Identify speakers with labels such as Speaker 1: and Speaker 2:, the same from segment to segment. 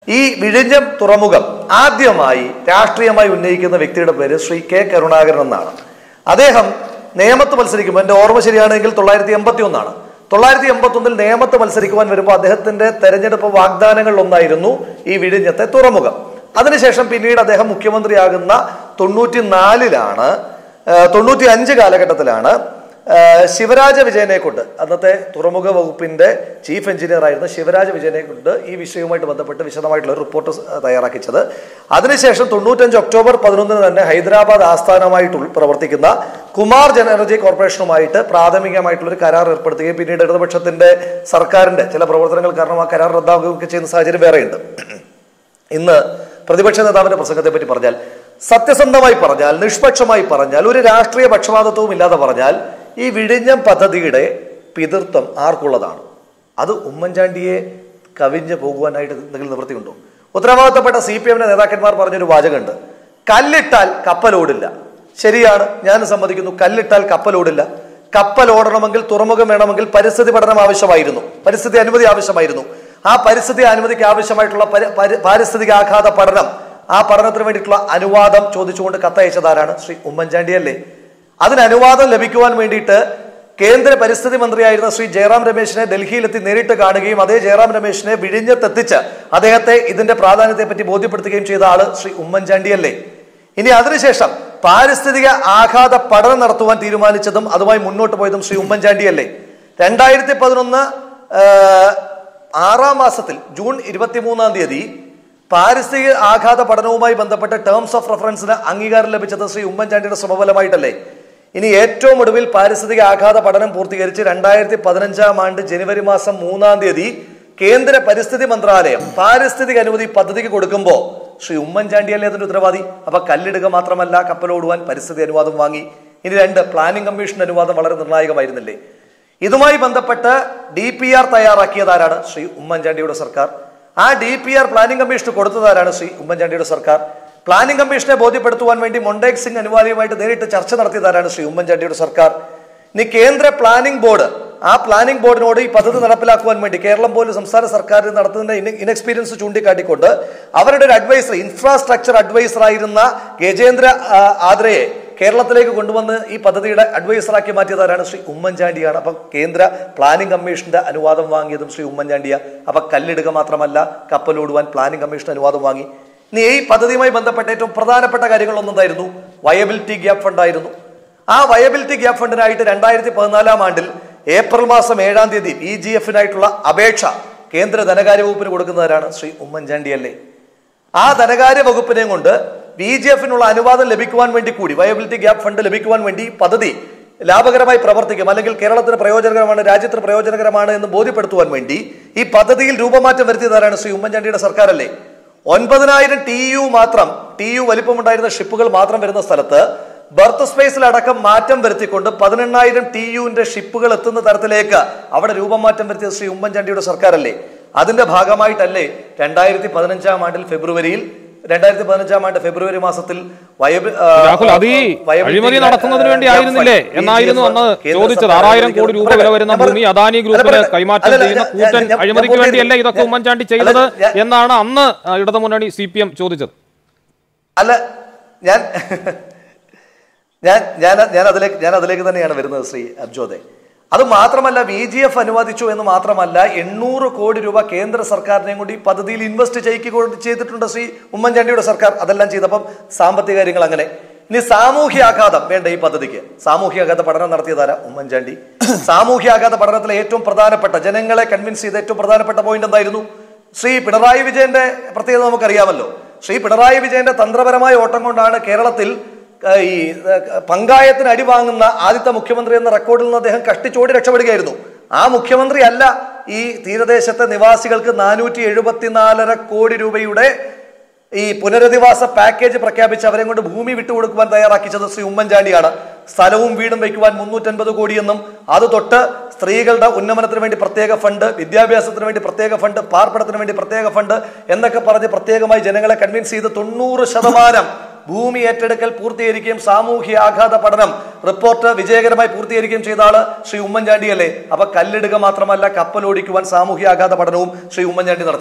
Speaker 1: ഈ വിഴിഞ്ഞം തുറമുഖം ആദ്യമായി രാഷ്ട്രീയമായി ഉന്നയിക്കുന്ന വ്യക്തിയുടെ പേര് ശ്രീ കെ കരുണാകരൻ എന്നാണ് അദ്ദേഹം നേമത്ത് മത്സരിക്കുമ്പോൾ എൻ്റെ ഓർമ്മ ശരിയാണെങ്കിൽ തൊള്ളായിരത്തി എൺപത്തി ഒന്നാണ് തൊള്ളായിരത്തി എൺപത്തി ഒന്നിൽ നേമത്ത് മത്സരിക്കുവാൻ വരുമ്പോൾ അദ്ദേഹത്തിന്റെ തെരഞ്ഞെടുപ്പ് വാഗ്ദാനങ്ങളിൽ ഒന്നായിരുന്നു ഈ വിഴിഞ്ഞത്തെ തുറമുഖം അതിനുശേഷം പിന്നീട് അദ്ദേഹം മുഖ്യമന്ത്രിയാകുന്ന തൊണ്ണൂറ്റി നാലിലാണ് തൊണ്ണൂറ്റി അഞ്ച് കാലഘട്ടത്തിലാണ് ആ, ശിവരാജ വിജയനെ കൊണ്ട് അന്നത്തെ തുറമുഖ വകുപ്പിന്റെ ചീഫ് എഞ്ചിനീയർ ആയിരുന്ന ശിവരാജ വിജയനെ കൊണ്ട് ഈ വിഷയവുമായിട്ട് ബന്ധപ്പെട്ട് വിശദമായിട്ടുള്ള ഒരു റിപ്പോർട്ട് സ് തയ്യാറാക്കിച്ചത് അതിനുശേഷം തൊണ്ണൂറ്റഞ്ച് ഒക്ടോബർ പതിനൊന്നിന് തന്നെ ഹൈദരാബാദ് ആസ്ഥാനമായിട്ട് ഉൾ- പ്രവർത്തിക്കുന്ന കുമാർ ജൻ എനർജി കോർപ്പറേഷനുമായിട്ട് പ്രാഥമികമായിട്ടുള്ള ഒരു കരാർ ഏർപ്പെടുത്തുകയും പിന്നീട് ഇടതുപക്ഷത്തിന്റെ സർക്കാരിന്റെ ചില പ്രവർത്തനങ്ങൾ കാരണം ആ കരാർ റദ്ദാക്കുകയൊക്കെ ചെയ്യുന്ന സാഹചര്യം വേറെയുണ്ട് ഇന്ന് പ്രതിപക്ഷ നേതാവിന്റെ പ്രസംഗത്തെ പറ്റി പറഞ്ഞാൽ സത്യസന്ധമായി പറഞ്ഞാൽ നിഷ്പക്ഷമായി പറഞ്ഞാൽ ഒരു രാഷ്ട്രീയ പക്ഷപാതത്വവും ഇല്ലാതെ പറഞ്ഞാൽ ഈ വിഴിഞ്ഞം പദ്ധതിയുടെ പിതൃത്വം ആർക്കുള്ളതാണ് അത് ഉമ്മൻചാണ്ടിയെ കവിഞ്ഞ് പോകുവാനായിട്ട് എന്തെങ്കിലും നിവൃത്തിയുണ്ടോ ഉത്തരവാദിത്തപ്പെട്ട സി പി എമ്മിന്റെ നേതാക്കന്മാർ പറഞ്ഞൊരു വാചകമുണ്ട് കല്ലിട്ടാൽ കപ്പലോടില്ല ശരിയാണ് ഞാൻ സമ്മതിക്കുന്നു കല്ലിട്ടാൽ കപ്പലോടില്ല കപ്പൽ ഓടണമെങ്കിൽ തുറമുഖം വേണമെങ്കിൽ പരിസ്ഥിതി പഠനം ആവശ്യമായിരുന്നു പരിസ്ഥിതി അനുമതി ആവശ്യമായിരുന്നു ആ പരിസ്ഥിതി അനുമതിക്ക് ആവശ്യമായിട്ടുള്ള പരി- പരി- പാരിസ്ഥിതിക ആഘാത പഠനം ആ പഠനത്തിന് വേണ്ടിയിട്ടുള്ള അനുവാദം ചോദിച്ചുകൊണ്ട് കത്തയച്ചതാരാണ് ശ്രീ ഉമ്മൻചാണ്ടി അല്ലേ അതിന് അനുവാദം ലഭിക്കുവാൻ വേണ്ടിയിട്ട് കേന്ദ്ര പരിസ്ഥിതി മന്ത്രിയായിരുന്ന ശ്രീ ജയറാം രമേശിനെ ഡൽഹിയിലെത്തി നേരിട്ട് കാണുകയും അതേ ജയറാം രമേശിനെ വിഴിഞ്ഞത്തെത്തിച്ച് അദ്ദേഹത്തെ ഇതിന്റെ പ്രാധാന്യത്തെ പറ്റി ബോധ്യപ്പെടുത്തുകയും ചെയ്ത ആള് ശ്രീ ഉമ്മൻചാണ്ടി അല്ലേ ഇനി അതിനുശേഷം പാരിസ്ഥിതിക ആഘാത പഠനം നടത്തുവാൻ തീരുമാനിച്ചതും അതുമായി മുന്നോട്ട് പോയതും ശ്രീ ഉമ്മൻചാണ്ടി അല്ലേ രണ്ടായിരത്തി പതിനൊന്ന് ആറാം മാസത്തിൽ ജൂൺ ഇരുപത്തിമൂന്നാം തീയതി പാരിസ്ഥിതിക ആഘാത പഠനവുമായി ബന്ധപ്പെട്ട ടേംസ് ഓഫ് റെഫറൻസിന് അംഗീകാരം ലഭിച്ചത് ശ്രീ ഉമ്മൻചാണ്ടിയുടെ ശ്രമഫലമായിട്ടല്ലേ ഇനി ഏറ്റവും ഒടുവിൽ പാരിസ്ഥിതിക ആഘാത പഠനം പൂർത്തീകരിച്ച് രണ്ടായിരത്തി പതിനഞ്ചാം ആണ്ട് ജനുവരി മാസം മൂന്നാം തീയതി കേന്ദ്ര പരിസ്ഥിതി മന്ത്രാലയം പാരിസ്ഥിതിക അനുമതി പദ്ധതിക്ക് കൊടുക്കുമ്പോൾ ശ്രീ ഉമ്മൻചാണ്ടിയല്ലേ അതിന്റെ ഉത്തരവാദി അപ്പൊ കല്ലിടുക മാത്രമല്ല കപ്പലോടുവാൻ പരിസ്ഥിതി അനുവാദം വാങ്ങി ഇനി രണ്ട് പ്ലാനിംഗ് കമ്മീഷൻ അനുവാദം വളരെ നിർണായകമായിരുന്നില്ലേ ഇതുമായി ബന്ധപ്പെട്ട് ഡി പി ആർ തയ്യാറാക്കിയതാരാണ് ശ്രീ ഉമ്മൻചാണ്ടിയുടെ സർക്കാർ ആ ഡി പി ആർ പ്ലാനിംഗ് കമ്മീഷന് കൊടുത്തതാരാണ് ശ്രീ ഉമ്മൻചാണ്ടിയുടെ സർക്കാർ പ്ലാനിംഗ് കമ്മീഷനെ ബോധ്യപ്പെടുത്തുവാൻ വേണ്ടി മൊണ്ടേക് സിംഗ് അനുവാദിയുമായിട്ട് നേരിട്ട് ചർച്ച നടത്തിയതാരാണ് ശ്രീ ഉമ്മൻചാണ്ടിയുടെ സർക്കാർ ഇനി കേന്ദ്ര പ്ലാനിംഗ് ബോർഡ് ആ പ്ലാനിംഗ് ബോർഡിനോട് ഈ പദ്ധതി നടപ്പിലാക്കുവാൻ വേണ്ടി കേരളം പോലും സംസ്ഥാന സർക്കാരിന് നടത്തുന്ന ഇൻഎക്സ്പീരിയൻസ് ചൂണ്ടിക്കാട്ടിക്കൊണ്ട് അവരുടെ ഒരു അഡ്വൈസർ ഇൻഫ്രാസ്ട്രക്ചർ അഡ്വൈസർ ആയിരുന്ന ഗജേന്ദ്ര ആ, ആദ്രയെ കേരളത്തിലേക്ക് കൊണ്ടുവന്ന് ഈ പദ്ധതിയുടെ അഡ്വൈസറാക്കി മാറ്റിയതാരാണ് ശ്രീ ഉമ്മൻചാണ്ടിയാണ് അപ്പൊ കേന്ദ്ര പ്ലാനിംഗ് കമ്മീഷന്റെ അനുവാദം വാങ്ങിയതും ശ്രീ ഉമ്മൻചാണ്ടിയ അപ്പൊ കല്ലിടുക മാത്രമല്ല കപ്പലോടുവാൻ പ്ലാനിംഗ് കമ്മീഷൻ അനുവാദം വാങ്ങി ഇനി ഈ പദ്ധതിയുമായി ബന്ധപ്പെട്ട ഏറ്റവും പ്രധാനപ്പെട്ട കാര്യങ്ങൾ ഒന്നെന്തായിരുന്നു വയബിലിറ്റി ഗ്യാപ്പ് ഫണ്ട് ആയിരുന്നു ആ വയബിലിറ്റി ഗ്യാപ്പ് ഫണ്ടിനായിട്ട് രണ്ടായിരത്തി പതിനാലാം ആണ്ടിൽ ഏപ്രിൽ മാസം ഏഴാം തീയതി ഇ ജി എഫിനായിട്ടുള്ള അപേക്ഷ കേന്ദ്ര ധനകാര്യ വകുപ്പിന് കൊടുക്കുന്നവരാണ് ശ്രീ ഉമ്മൻചാണ്ടി അല്ലേ ആ ധനകാര്യ വകുപ്പിനെയും കൊണ്ട് ബി ജെ എഫിനുള്ള അനുവാദം ലഭിക്കുവാൻ വേണ്ടി കൂടി വയബിലിറ്റി ഗ്യാപ്പ് ഫണ്ട് ലഭിക്കുവാൻ വേണ്ടി ഈ പദ്ധതി ലാഭകരമായി പ്രവർത്തിക്കും അല്ലെങ്കിൽ കേരളത്തിന് പ്രയോജനകരമാണ് രാജ്യത്തിന് പ്രയോജനകരമാണ് എന്ന് ബോധ്യപ്പെടുത്തുവാൻ വേണ്ടി ഈ പദ്ധതിയിൽ രൂപമാറ്റം വരുത്തിയതാരാണ് ശ്രീ ഉമ്മൻചാണ്ടിയുടെ സർക്കാരല്ലേ ഒൻപതിനായിരം ടി യു മാത്രം ടി യു വലിപ്പമുണ്ടായിരുന്ന ഷിപ്പുകൾ മാത്രം വരുന്ന സ്ഥലത്ത് ബർത്ത് സ്പേസിലടക്കം മാറ്റം വരുത്തിക്കൊണ്ട് പതിനെണ്ണായിരം ടി യുവിന്റെ ഷിപ്പുകൾ എത്തുന്ന തരത്തിലേക്ക് അവിടെ രൂപം മാറ്റം വരുത്തിയ ശ്രീ ഉമ്മൻചാണ്ടിയുടെ സർക്കാരല്ലേ അതിന്റെ ഭാഗമായിട്ടല്ലേ രണ്ടായിരത്തി പതിനഞ്ചാം ആണ്ടിൽ ഫെബ്രുവരിയിൽ രണ്ടായിരത്തി പതിനഞ്ചാം ആണ്ട് ഫെബ്രുവരി മാസത്തിൽ വയബി- ആ,
Speaker 2: രാഹുൽ അത് ഈ
Speaker 1: വയബിലിറ്റി
Speaker 2: അഴിമതി
Speaker 1: ഗ്യാ-
Speaker 2: നടത്തുന്നതിന് വേണ്ടി
Speaker 1: ഗ്യാപ്പ്
Speaker 2: ആയിരുന്നില്ലേ
Speaker 1: ഫണ്ട്,
Speaker 2: എന്നായിരുന്നു അന്ന്
Speaker 1: കേന്ദ്ര
Speaker 2: ചോദിച്ചത്
Speaker 1: സർക്കാർ
Speaker 2: ആറായിരം കോടി രൂപ വില വരുന്ന
Speaker 1: ഞാൻ പറ-
Speaker 2: ഭൂമി അദാനി
Speaker 1: അല്ല,
Speaker 2: ഗ്രൂപ്പിന്
Speaker 1: പറയട്ടെ.
Speaker 2: കൈമാറ്റം
Speaker 1: അല്ലല്ല,
Speaker 2: ചെയ്യുന്ന
Speaker 1: ഞാൻ-
Speaker 2: കൂറ്റൻ
Speaker 1: ഞാൻ- ഞാൻ
Speaker 2: അഴിമതിക്ക്
Speaker 1: പൂർത്തി
Speaker 2: വേണ്ടിയല്ലേ
Speaker 1: ചെയ്തു.
Speaker 2: ഇതൊക്കെ
Speaker 1: ഞാൻ-
Speaker 2: ഉമ്മൻചാണ്ടി
Speaker 1: അല്ല,
Speaker 2: ചെയ്തത്
Speaker 1: ഞാൻ-
Speaker 2: എന്നാണ് അന്ന് ആ, ഇടതുമുന്നണി സി പി എം ചോദിച്ചത്
Speaker 1: അല്ല ഞാൻ ഞാൻ ഞാൻ ഞാൻ അതിലേക്ക് ഞാൻ അതിലേക്ക് തന്നെയാണ് വരുന്നത് ശ്രീ അബ്ജോദെ അത് മാത്രമല്ല വി ജി എഫ് അനുവദിച്ചു എന്ന് മാത്രമല്ല എണ്ണൂറ് കോടി രൂപ കേന്ദ്ര സർക്കാരിനെയും കൂടി ഈ പദ്ധതിയിൽ ഇൻവെസ്റ്റ് ചെയ്യിക്കൊണ്ട് ചെയ്തിട്ടുണ്ട് ശ്രീ ഉമ്മൻചാണ്ടിയുടെ സർക്കാർ അതെല്ലാം ചെയ്തപ്പം സാമ്പത്തിക കാര്യങ്ങൾ അങ്ങനെ ഇനി സാമൂഹ്യാഘാതം വേണ്ട ഈ പദ്ധതിക്ക് സാമൂഹ്യാഘാത പഠനം നടത്തിയതാരാ ഉമ്മൻചാണ്ടി സാമൂഹ്യാഘാത പഠനത്തിലെ ഏറ്റവും പ്രധാനപ്പെട്ട ജനങ്ങളെ കൺവിൻസ് ചെയ്ത ഏറ്റവും പ്രധാനപ്പെട്ട പോയിന്റ് എന്തായിരുന്നു ശ്രീ പിണറായി വിജയന്റെ പ്രത്യേകത നമുക്കറിയാമല്ലോ ശ്രീ പിണറായി വിജയന്റെ തന്ത്രപരമായ ഓട്ടം കൊണ്ടാണ് കേരളത്തിൽ ഏഹ്, ഈ ഏഹ്, പങ്കായത്തിന് അടി വാങ്ങുന്ന ആദ്യത്തെ മുഖ്യമന്ത്രി എന്ന റെക്കോർഡിൽ നിന്ന് അദ്ദേഹം കഷ്ടിച്ചോടി രക്ഷപ്പെടുകയായിരുന്നു ആ മുഖ്യമന്ത്രി അല്ല ഈ തീരദേശത്തെ നിവാസികൾക്ക് നാനൂറ്റി എഴുപത്തിനാലര കോടി രൂപയുടെ ഈ പുനരധിവാസ പാക്കേജ് പ്രഖ്യാപിച്ച് അവരെ കൊണ്ട് ഭൂമി വിട്ടുകൊടുക്കുവാൻ തയ്യാറാക്കിച്ചത് ശ്രീ ഉമ്മൻചാണ്ടിയാണ് സ്ഥലവും വീടും വയ്ക്കുവാൻ മുന്നൂറ്റൻപത് കോടിയെന്നും അത് തൊട്ട് സ്ത്രീകളുടെ ഉന്നമനത്തിന് വേണ്ടി പ്രത്യേക ഫണ്ട് വിദ്യാഭ്യാസത്തിന് വേണ്ടി പ്രത്യേക ഫണ്ട് പാർപ്പിടത്തിന് വേണ്ടി പ്രത്യേക ഫണ്ട് എന്നൊക്കെ പറഞ്ഞ് പ്രത്യേകമായി ജനങ്ങളെ കൺവിൻസ് ചെയ്ത് തൊണ്ണൂറ് ശതമാനം ഭൂമി ഏറ്റെടുക്കൽ പൂർത്തീകരിക്കുകയും സാമൂഹ്യ ആഘാത പഠനം റിപ്പോർട്ട് വിജയകരമായി പൂർത്തീകരിക്കുകയും ചെയ്ത ആള് ശ്രീ ഉമ്മൻചാണ്ടി അല്ലേ അപ്പൊ കല്ലിടുക മാത്രമല്ല കപ്പലോടിക്കുവാൻ സാമൂഹ്യ ആഘാത പഠനവും ശ്രീ ഉമ്മൻചാണ്ടി നടത്തി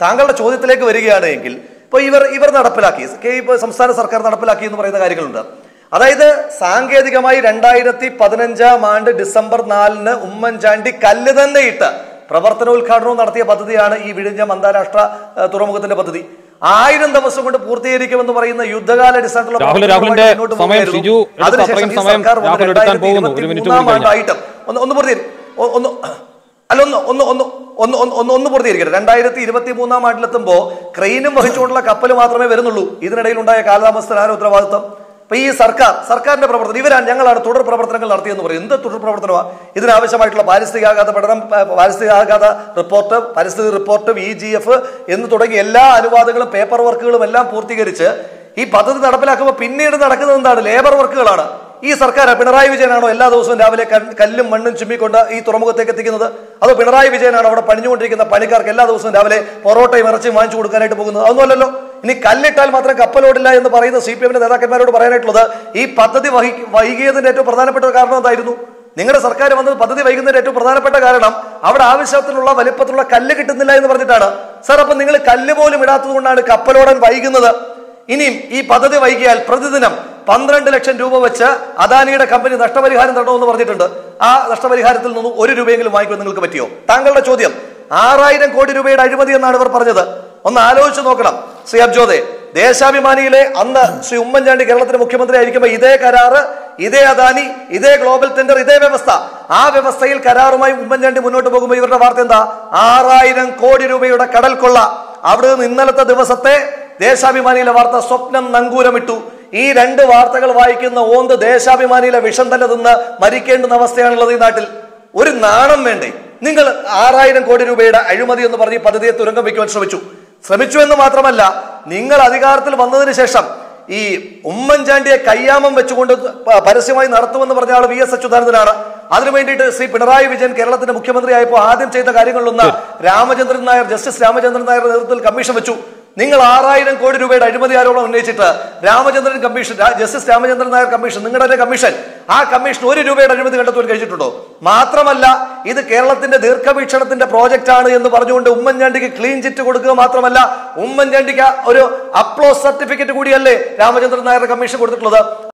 Speaker 1: താങ്കളുടെ ചോദ്യത്തിലേക്ക് വരികയാണ് എങ്കിൽ ഇപ്പൊ ഇവർ ഇവർ നടപ്പിലാക്കി കെ- ഇപ്പൊ സംസ്ഥാന സർക്കാർ നടപ്പിലാക്കി എന്ന് പറയുന്ന കാര്യങ്ങളുണ്ട് അതായത് സാങ്കേതികമായി രണ്ടായിരത്തി പതിനഞ്ചാം ആണ്ട് ഡിസംബർ നാലിന് ഉമ്മൻചാണ്ടി കല്ല് തന്നെ ഇട്ട് പ്രവർത്തനോദ്ഘാടനവും നടത്തിയ പദ്ധതിയാണ് ഈ വിഴിഞ്ഞം അന്താരാഷ്ട്ര ഏഹ്, തുറമുഖത്തിന്റെ പദ്ധതി ആയിരം ദിവസം കൊണ്ട് പൂർത്തീകരിക്കുമെന്ന് പറയുന്ന യുദ്ധകാല അടിസ്ഥാനത്തിലുള്ള
Speaker 2: രാഹുൽ, രാഹുലിന്റെ
Speaker 1: പ്രവർത്തനവുമായി മുന്നോട്ട്
Speaker 2: സമയം
Speaker 1: പോകുകയായിരുന്നു.
Speaker 2: ഷിജു എടുത്ത
Speaker 1: അതിനുശേഷം
Speaker 2: അത്രയും
Speaker 1: ഈ
Speaker 2: സമയം
Speaker 1: സർക്കാർ വന്ന്
Speaker 2: രാഹുൽ എടുക്കാൻ പോകുന്നു. ഒരു
Speaker 1: 2023
Speaker 2: മിനിറ്റ് കൂടി കഴിഞ്ഞാൽ.
Speaker 1: ആണ്ടായിട്ടും ഒന്ന് ഒന്ന് പൂർത്തി ഒ- ഒന്ന് അല്ല ഒന്ന് ഒന്ന് ഒന്ന് ഒന്ന് ഒന്ന് ഒന്ന് ഒന്ന് പൂർത്തീകരിക്കട്ടെ രണ്ടായിരത്തി ഇരുപത്തി മൂന്നാം ആണ്ടിലെത്തുമ്പോ ക്രെയിനും വഹിച്ചുകൊണ്ടുള്ള കപ്പൽ മാത്രമേ വരുന്നുള്ളൂ ഇതിനിടയിൽ ഉണ്ടായ കാലതാമസത്തിനാണ് ഉത്തരവാദിത്വം അപ്പൊ ഈ സർക്കാർ സർക്കാരിന്റെ പ്രവർത്തനം ഇവരാണ് ഞങ്ങളാണ് തുടർ പ്രവർത്തനങ്ങൾ നടത്തിയെന്ന് പറയും എന്ത് തുടർ പ്രവർത്തനമാണ് ഇതിനാവശ്യമായിട്ടുള്ള പാരിസ്ഥിതികാഘാത പഠനം പ- പാരിസ്ഥിതികാഘാത റിപ്പോർട്ട് പരിസ്ഥിതി റിപ്പോർട്ട് ഇ ജി എഫ് എന്ന് തുടങ്ങി എല്ലാ അനുവാദങ്ങളും പേപ്പർ വർക്കുകളും എല്ലാം പൂർത്തീകരിച്ച് ഈ പദ്ധതി നടപ്പിലാക്കുമ്പോൾ പിന്നീട് നടക്കുന്നത് എന്താണ് ലേബർ വർക്കുകളാണ് ഈ സർക്കാർ പിണറായി വിജയനാണോ എല്ലാ ദിവസവും രാവിലെ കൽ- കല്ലും മണ്ണും ചുമ്മിക്കൊണ്ട് ഈ തുറമുഖത്തേക്ക് എത്തിക്കുന്നത് അതോ പിണറായി വിജയനാണോ അവിടെ പണിഞ്ഞുകൊണ്ടിരിക്കുന്ന പണിക്കാർക്ക് എല്ലാ ദിവസവും രാവിലെ പൊറോട്ടയും ഇറച്ചിയും വാങ്ങിച്ചു കൊടുക്കാനായിട്ട് പോകുന്നത് അതൊന്നുമല്ലല്ലോ ഇനി കല്ലിട്ടാൽ മാത്രം കപ്പലോടില്ല എന്ന് പറയുന്ന സി പി എമ്മിന്റെ നേതാക്കന്മാരോട് പറയാനായിട്ടുള്ളത് ഈ പദ്ധതി വഹി വൈകിയതിന്റെ ഏറ്റവും പ്രധാനപ്പെട്ട ഒരു കാരണം എന്തായിരുന്നു നിങ്ങളുടെ സർക്കാർ വന്നത് പദ്ധതി വൈകുന്നതിന്റെ ഏറ്റവും പ്രധാനപ്പെട്ട കാരണം അവിടെ ആവശ്യത്തിനുള്ള വലിപ്പത്തിലുള്ള കല്ല് കിട്ടുന്നില്ല എന്ന് പറഞ്ഞിട്ടാണ് സാർ അപ്പൊ നിങ്ങൾ കല്ല് പോലും ഇടാത്തത് കൊണ്ടാണ് കപ്പലോടൻ വൈകുന്നത് ഇനിയും ഈ പദ്ധതി വൈകിയാൽ പ്രതിദിനം പന്ത്രണ്ട് ലക്ഷം രൂപ വെച്ച് അദാനിയുടെ കമ്പനി നഷ്ടപരിഹാരം തരണമെന്ന് പറഞ്ഞിട്ടുണ്ട് ആ നഷ്ടപരിഹാരത്തിൽ നിന്നും ഒരു രൂപയെങ്കിലും വാങ്ങിക്കുവാൻ നിങ്ങൾക്ക് പറ്റിയോ താങ്കളുടെ ചോദ്യം ആറായിരം കോടി രൂപയുടെ അഴിമതി എന്നാണ് ഇവർ പറഞ്ഞത് ഒന്ന് ആലോചിച്ച് നോക്കണം ശ്രീ അബ്ജോദെ ദേശാഭിമാനിയിലെ അന്ന് ശ്രീ ഉമ്മൻചാണ്ടി കേരളത്തിന്റെ മുഖ്യമന്ത്രി ആയിരിക്കുമ്പോൾ ഇതേ കരാറ് ഇതേ അദാനി ഇതേ ഗ്ലോബൽ ടെൻഡർ ഇതേ വ്യവസ്ഥ ആ വ്യവസ്ഥയിൽ കരാറുമായി ഉമ്മൻചാണ്ടി മുന്നോട്ട് പോകുമ്പോൾ ഇവരുടെ വാർത്ത എന്താ ആറായിരം കോടി രൂപയുടെ കടൽ കൊള്ള അവിടെ നിന്ന് ഇന്നലത്തെ ദിവസത്തെ ദേശാഭിമാനിയിലെ വാർത്ത സ്വപ്നം നങ്കൂരമിട്ടു ഈ രണ്ട് വാർത്തകൾ വായിക്കുന്ന ഓന്ത് ദേശാഭിമാനിയിലെ വിഷം തന്നെ തിന്ന് മരിക്കേണ്ടുന്ന അവസ്ഥയാണുള്ളത് ഈ നാട്ടിൽ ഒരു നാണം വേണ്ടേ നിങ്ങൾ ആറായിരം കോടി രൂപയുടെ അഴിമതി എന്ന് പറഞ്ഞ് ഈ പദ്ധതിയെ തുരങ്കം വയ്ക്കുവാൻ ശ്രമിച്ചു ശ്രമിച്ചു എന്ന് മാത്രമല്ല നിങ്ങൾ അധികാരത്തിൽ വന്നതിന് ശേഷം ഈ ഉമ്മൻചാണ്ടിയെ കയ്യാമം വെച്ചുകൊണ്ട് പ- പരസ്യമായി നടത്തുമെന്ന് പറഞ്ഞ ആൾ വി എസ് അച്യുതാനന്ദനാണ് അതിനു വേണ്ടിയിട്ട് ശ്രീ പിണറായി വിജയൻ കേരളത്തിന്റെ മുഖ്യമന്ത്രിയായപ്പോൾ ആദ്യം ചെയ്ത കാര്യങ്ങളിലൊന്ന് രാമചന്ദ്രൻ നായർ ജസ്റ്റിസ് രാമചന്ദ്രൻ നായരുടെ നേതൃത്വത്തിൽ കമ്മീഷൻ വെച്ചു നിങ്ങൾ ആറായിരം കോടി രൂപയുടെ അഴിമതി ആരോപണം ഉന്നയിച്ചിട്ട് രാമചന്ദ്രൻ കമ്മീഷൻ രാ- ജസ്റ്റിസ് രാമചന്ദ്രൻ നായർ കമ്മീഷൻ നിങ്ങളുടെ തന്നെ കമ്മീഷൻ ആ കമ്മീഷൻ ഒരു രൂപയുടെ അഴിമതി കണ്ടെത്തുവാൻ കഴിച്ചിട്ടുണ്ടോ മാത്രമല്ല ഇത് കേരളത്തിന്റെ ദീർഘവീക്ഷണത്തിന്റെ പ്രോജക്റ്റ് ആണ് എന്ന് പറഞ്ഞുകൊണ്ട് ഉമ്മൻചാണ്ടിക്ക് ക്ലീൻ ചിറ്റ് കൊടുക്കുക മാത്രമല്ല ഉമ്മൻചാണ്ടിക്ക് ഒരു അപ്ലോസ് സർട്ടിഫിക്കറ്റ് കൂടിയല്ലേ രാമചന്ദ്രൻ നായരുടെ കമ്മീഷൻ കൊടുത്തിട്ടുള്ളത്